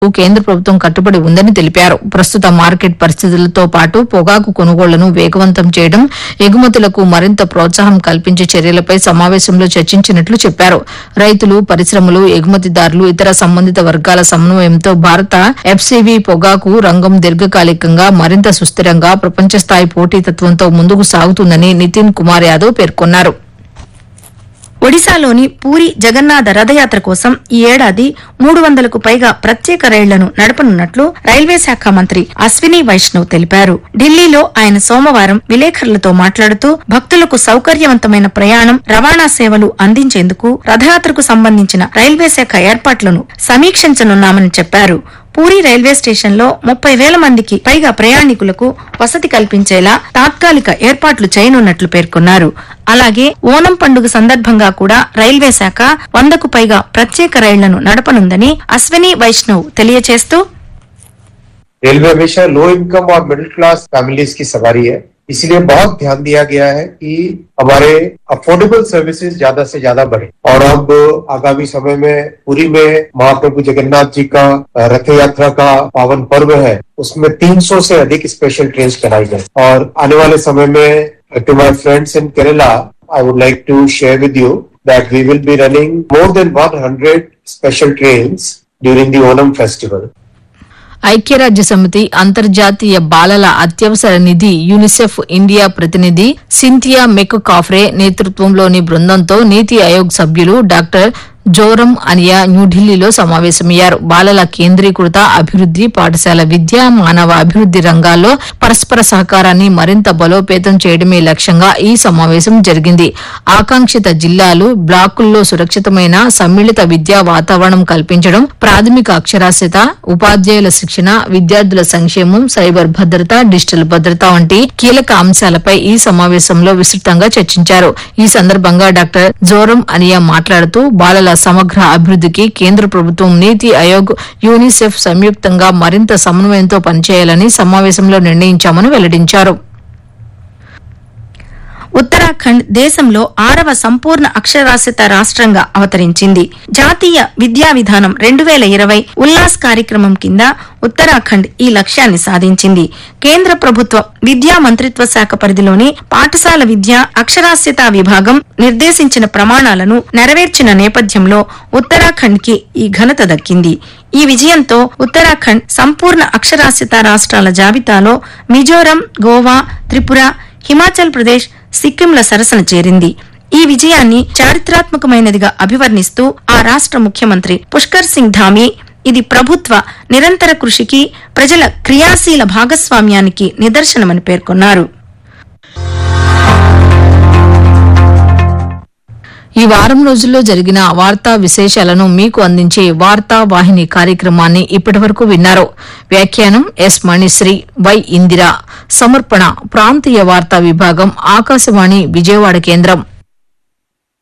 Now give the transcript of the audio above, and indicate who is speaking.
Speaker 1: కేంద్ర ప్రభుత్వం కట్టుబడి ఉందని తెలిపారు ప్రస్తుత మార్కెట్ పరిస్థితులతో పాటు పొగాకు కొనుగోళ్లను వేగవంతం చేయడం ఎగుమతులకు మరింత ప్రోత్సాహం కల్పించే చర్యలపై సమావేశంలో చర్చించినట్లు చెప్పారు రైతులు పరిశ్రమలు ఎగుమతిదారులు ఇతర సంబంధిత వర్గాల సమన్వయంతో భారత ఎఫ్సీవీ పొగాకు రంగం దీర్ఘకాలికంగా మరింత సుస్థిరంగా ప్రపంచ స్థాయి పోటీతత్వంతో ముందుకు సాగుతుందని నితిన్ కుమార్ యాదవ్ పేర్కొన్నారు
Speaker 2: ఒడిశాలోని పూరి జగన్నాథ రథయాత్ర కోసం ఈ ఏడాది మూడు వందలకు పైగా ప్రత్యేక రైళ్లను నడపనున్నట్లు రైల్వే శాఖ మంత్రి అశ్విని వైష్ణవ్ తెలిపారు ఢిల్లీలో ఆయన సోమవారం విలేకరులతో మాట్లాడుతూ భక్తులకు సౌకర్యవంతమైన ప్రయాణం రవాణా సేవలు అందించేందుకు రథయాత్రకు సంబంధించిన రైల్వే శాఖ ఏర్పాట్లను సమీక్షించనున్నామని చెప్పారు పూరి రైల్వే స్టేషన్లో ముప్పై వేల మందికి పైగా ప్రయాణికులకు వసతి కల్పించేలా తాత్కాలిక ఏర్పాట్లు చేయనున్నట్లు పేర్కొన్నారు అలాగే ఓనం పండుగ సందర్భంగా కూడా రైల్వే శాఖ వందకు పైగా ప్రత్యేక రైళ్లను నడపనుందని అశ్విని వైష్ణవ్ తెలియచేస్తూ
Speaker 3: रेलवे हमेशा लो इनकम और मिडिल क्लास फैमिलीज की सवारी है इसलिए बहुत ध्यान दिया गया है कि हमारे अफोर्डेबल सर्विसेज ज्यादा से ज्यादा बढ़े और अब आगामी समय में पुरी में महाप्रभु जगन्नाथ जी का रथ यात्रा का पावन पर्व है उसमें 300 से अधिक स्पेशल ट्रेन चलाई जाए और आने वाले समय में to my friends in Kerala I would like to share with you that we will be running more than 100 special trains during the Onam festival.
Speaker 1: ఐక్యరాజ్య సమితి అంతర్జాతీయ బాలల అత్యవసర నిధి యూనిసెఫ్ ఇండియా ప్రతినిధి సింథియా మెక్ కాఫ్రే నేతృత్వంలోని బృందంతో నీతి ఆయోగ్ సభ్యులు డాక్టర్ జోరం అనియా న్యూఢిల్లీలో సమావేశమయ్యారు బాలల కేంద్రీకృత అభివృద్ది పాఠశాల విద్య మానవ అభివృద్ది రంగాల్లో పరస్పర సహకారాన్ని మరింత బలోపేతం చేయడమే లక్ష్యంగా ఈ సమావేశం జరిగింది ఆకాంక్షిత జిల్లాలు బ్లాకుల్లో సురక్షితమైన సమ్మిళిత విద్యా వాతావరణం కల్పించడం ప్రాథమిక అక్షరాస్యత ఉపాధ్యాయుల శిక్షణ విద్యార్థుల సంక్షేమం సైబర్ భద్రత డిజిటల్ భద్రత వంటి కీలక అంశాలపై ఈ సమావేశంలో విస్తృతంగా చర్చించారు ఈ సందర్భంగా డాక్టర్ జోరం అనియా మాట్లాడుతూ బాలల సమగ్ర అభివృద్దికి కేంద్ర ప్రభుత్వం నీతి ఆయోగ్ యూనిసెఫ్ సంయుక్తంగా మరింత సమన్వయంతో పనిచేయాలని సమావేశంలో నిర్ణయించామని వెల్లడించారు
Speaker 2: ఉత్తరాఖండ్ దేశంలో ఆరవ సంపూర్ణ అక్షరాస్యత రాష్ట్రంగా అవతరించింది జాతీయ విద్యా విధానం రెండు వేల ఇరవై ఉల్లాస్ కార్యక్రమం కింద ఉత్తరాఖండ్ ఈ లక్ష్యాన్ని సాధించింది కేంద్ర ప్రభుత్వ విద్యా మంత్రిత్వ శాఖ పరిధిలోని పాఠశాల విద్య అక్షరాస్యత విభాగం నిర్దేశించిన ప్రమాణాలను నెరవేర్చిన నేపథ్యంలో ఉత్తరాఖండ్ కి ఈ ఘనత దక్కింది ఈ విజయంతో ఉత్తరాఖండ్ సంపూర్ణ అక్షరాస్యత రాష్ట్రాల జాబితాలో మిజోరం గోవా త్రిపుర హిమాచల్ ప్రదేశ్ సిక్కింల సరసన చేరింది ఈ విజయాన్ని చారిత్రాత్మకమైనదిగా అభివర్ణిస్తూ ఆ రాష్ట్ర ముఖ్యమంత్రి పుష్కర్ సింగ్ ధామీ ఇది ప్రభుత్వ నిరంతర కృషికి ప్రజల క్రియాశీల భాగస్వామ్యానికి నిదర్శనమని పేర్కొన్నారు
Speaker 1: ఈ వారం రోజుల్లో జరిగిన వార్తా విశేషాలను మీకు అందించే వార్తా వాహిని కార్యక్రమాన్ని ఇప్పటివరకు విన్నారు వ్యాఖ్యానం ఎస్ మణిశ్రీ వై ఇందిర సమర్పణ ప్రాంతీయ వార్తా విభాగం ఆకాశవాణి విజయవాడ కేంద్రం